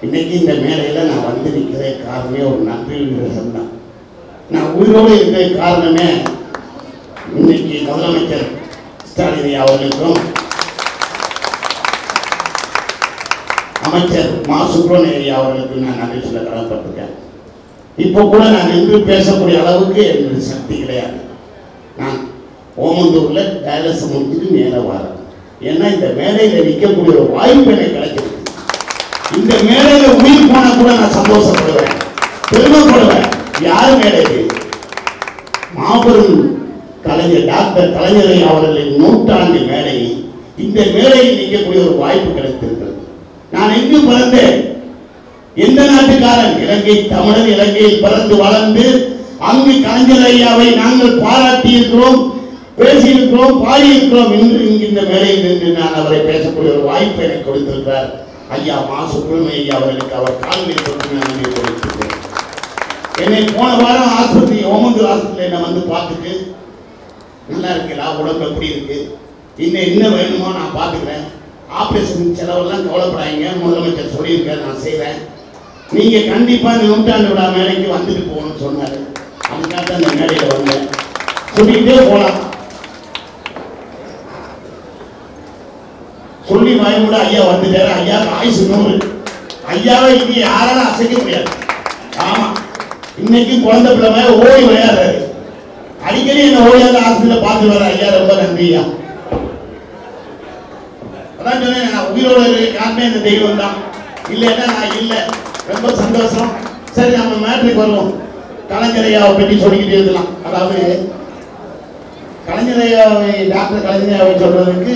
இன்னைக்கு இந்த மேடையில் நான் வந்து நிற்கிறே காரணமே ஒரு நன்றி விகிதம் தான் நான் உயிரோடு இருக்கிற காரணமே இன்னைக்கு முதலமைச்சர் ஸ்டாலின் ஐயா அவர்களுக்கும் அமைச்சர் மா சுப்பிரமணிய ஐயா அவர்களுக்கு நான் நன்றி சொல்ல கடமைப்பட்டிருக்கேன் இப்போ கூட நான் நின்று பேசக்கூடிய அளவுக்கு எனக்கு சக்தி கிடையாது நான் ஓமந்தூரில் டயலஸ் முடிச்சுட்டு மேலே வரேன் ஏன்னா இந்த மேடையில் நிற்கக்கூடிய ஒரு வாய்ப்பு எனக்கு கிடைச்சிருக்கு இந்த மேடையில் உயிர் போனா கூட நான் சந்தோஷப்படுவேன் பெருமைப்படுவேன் யார் மேடைக்கு மாபெரும் கலைஞர் டாக்டர் கலைஞரை அவர்களின் நூற்றாண்டு மேடையில் இந்த மேடையில் நிற்கக்கூடிய ஒரு வாய்ப்பு கிடைத்திருக்கிறது நான் எங்கு பிறந்தேன் எந்த நாட்டுக்காரன் இலங்கை தமிழன் இலங்கையில் பிறந்து வளர்ந்து அங்கு கலைஞர் ஐயாவை நாங்கள் பாராட்டி இருக்கிறோம் பேசியிருக்கிறோம் பாடியிருக்கிறோம் என்று இங்கு இந்த மேடையில் நின்று நான் அவரை பேசக்கூடிய ஒரு வாய்ப்பு எனக்கு கொடுத்திருக்கிறார் ஐயா மா சுப்பிரமணிய ஐயா அவர்களுக்கு அவர் கால்களில் தொட்டு நான் நன்றி கொடுத்திருக்கிறேன் என்னை போன வாரம் ஆஸ்பத்திரி ஓமந்தூர் ஆஸ்பத்திரி என்னை வந்து பார்த்துட்டு நல்லா இருக்குடா உடம்பு எப்படி இருக்கு இன்னும் என்ன வேணுமோ நான் பார்த்துக்கிறேன் ஆப்ரேஷன் செலவெல்லாம் கவலைப்படாதீங்க முதலமைச்சர் சொல்லியிருக்காரு நான் செய்கிறேன் நீங்கள் கண்டிப்பாக இந்த நூற்றாண்டு விழா மேடைக்கு வந்துட்டு போகணும்னு சொன்னார் அதுக்காக தான் இந்த மேடையில் வந்தேன் சொல்லிக்கிட்டே போகலாம் சொல்லி பயமுட ஐயா வந்துட்டாரு ஐயா ஆயுசு நூறு ஐயாவை இனி யாராலும் அசைக்க முடியாது ஆமா இன்னைக்கு குழந்தை பிள்ளை மாதிரி ஓடி விளையாடுறாரு அடிக்கடி என்ன ஓடியாத ஹாஸ்பிட்டல் பார்த்து வர ஐயா ரொம்ப நன்றி ஐயா அதான் சொன்னேன் நான் உயிரோட இருக்க காரணமே இந்த தெய்வம் தான் இல்லைன்னா நான் இல்லை ரொம்ப சந்தோஷம் சரி நம்ம மேட்ருக்கு வருவோம் கலைஞர் ஐயாவை பற்றி சொல்லிக்கிட்டே இருக்கலாம் அதாவது கலைஞர் ஐயாவை டாக்டர் கலைஞர் ஐயாவை சொல்றதுக்கு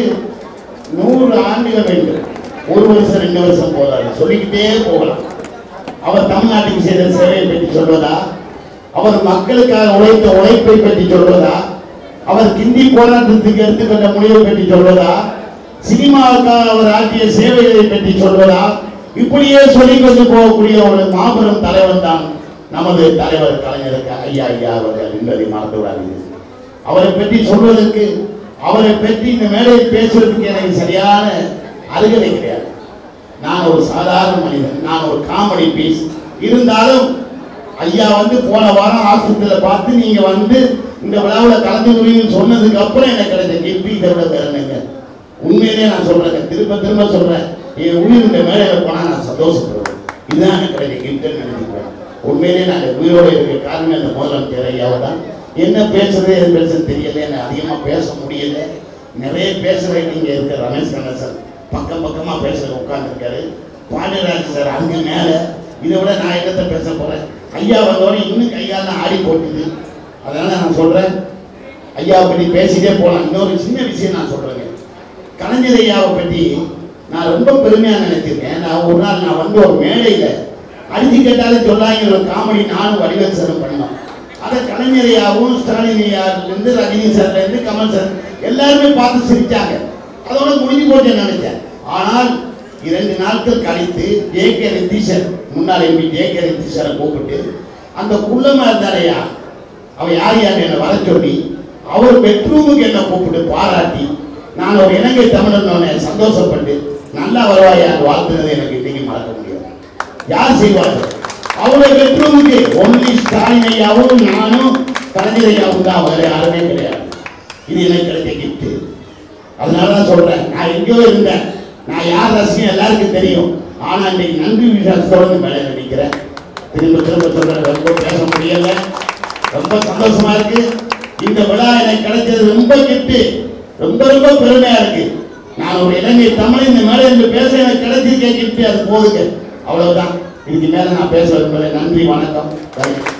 நூறு ஆண்டுகள் வேண்டும் ஒரு வருஷம் ரெண்டு வருஷம் போதாது சொல்லிக்கிட்டே போகலாம் அவர் தமிழ்நாட்டுக்கு செய்த சேவையை பற்றி சொல்வதா அவர் மக்களுக்காக உழைத்த உழைப்பை பற்றி சொல்வதா அவர் கிந்தி போராட்டத்துக்கு எடுத்துக்கொண்ட முடிவை பற்றி சொல்வதா சினிமாவுக்காக அவர் ஆற்றிய சேவைகளை பற்றி சொல்வதா இப்படியே சொல்லிக் கொண்டு போகக்கூடிய ஒரு மாபெரும் தலைவன் தான் நமது தலைவர் கலைஞருக்கு ஐயா ஐயா அவர்கள் என்பதை மறந்து விடாதீர்கள் அவரை பற்றி சொல்வதற்கு அவரை பற்றி இந்த மேடையில் பேசுவதற்கு எனக்கு சரியான அருகதை கிடையாது நான் ஒரு சாதாரண மனிதன் நான் ஒரு காமெடி பீஸ் இருந்தாலும் ஐயா வந்து போன வாரம் ஆஸ்பத்திரியில் பார்த்து நீங்க வந்து இந்த விழாவில் கலந்து கொள்வீங்கன்னு சொன்னதுக்கு அப்புறம் எனக்கு கிடைச்ச கிஃப்ட் இதை விட வேற என்னங்க உண்மையிலேயே நான் சொல்றேன் திரும்ப திரும்ப சொல்றேன் என் உயிர் இந்த மேடையில் போனால் நான் சந்தோஷப்படுவேன் இதுதான் எனக்கு கிடைச்ச கிஃப்ட்னு நினைக்கிறேன் உண்மையிலேயே நான் உயிரோடு இருக்க காரணமே அந்த முதலமைச்சர் ஐயாவை தான் என்ன பேசுறது எது பேசுறது தெரியல எனக்கு அதிகமாக பேச முடியல நிறைய பேசுகிற இங்கே இருக்க ரமேஷ் கணேசன் பக்கம் பக்கமாக பேசுகிற உட்காந்துருக்காரு பாண்டியராஜ் சார் அங்கே மேலே இதை விட நான் என்னத்தை பேச போகிறேன் ஐயா வந்தோடனே இன்னும் கையால் ஆடி போட்டுது அதனால் நான் சொல்கிறேன் ஐயாவை பற்றி பேசிட்டே போகலாம் இன்னொரு சின்ன விஷயம் நான் சொல்கிறேங்க கலைஞர் ஐயாவை பற்றி நான் ரொம்ப பெருமையாக நினைச்சிருக்கேன் நான் ஒரு நாள் நான் வந்து ஒரு மேடையில் அடிச்சு கேட்டாலும் சொல்லாங்க ஒரு காமெடி நானும் வடிவேல் சாரும் பண்ணோம் அதை கலைஞர் ஐயாவும் ஸ்டாலின் ஐயாவிலேருந்து ரஜினி சார்லேருந்து கமல் சார் எல்லாருமே பார்த்து சிரிச்சாங்க அதோட முடிஞ்சு போச்சு நினைச்சேன் ஆனால் இரண்டு நாட்கள் கழித்து ஜே கே நிதிஷர் முன்னாள் எம்பி ஜே கே நிதிஷரை கூப்பிட்டு அந்த குள்ளமா இருந்தாரையா அவ யார் யார் என்னை வர சொல்லி அவர் பெட்ரூமுக்கு என்ன கூப்பிட்டு பாராட்டி நான் ஒரு இலங்கை தமிழன் சந்தோஷப்பட்டு நல்லா வருவாயா வாழ்த்துனதை எனக்கு இன்னைக்கு மறக்க முடியாது யார் செய்வார்கள் அவருடைய பெட்ரூமுக்கு ஒன்லி ஸ்டாலின் ஐயாவும் நானும் கலைஞர் ஐயாவும் தான் வேற யாருமே கிடையாது இது எனக்கு கிடைச்ச கிஃப்ட் அதனால தான் சொல்றேன் நான் எங்கேயோ இருந்தேன் நான் யார் ரசிகன் எல்லாருக்கும் தெரியும் ஆனா இன்னைக்கு நன்றி விசுவாசத்தோடு மேலே நினைக்கிறேன் திரும்ப திரும்ப சொல்றேன் ரொம்ப பேச முடியல ரொம்ப சந்தோஷமா இருக்கு இந்த விழா எனக்கு கிடைச்சது ரொம்ப கிஃப்ட் ரொம்ப ரொம்ப பெருமையா இருக்கு நான் ஒரு இலங்கை தமிழ் இந்த மேலே இருந்து பேச எனக்கு கிடைச்சிருக்கேன் கிஃப்ட் அது போதுங்க அவ்வளவுதான் இதுக்கு மேல நான் பேச விரும்பல நன்றி வணக்கம் தேங்க்யூ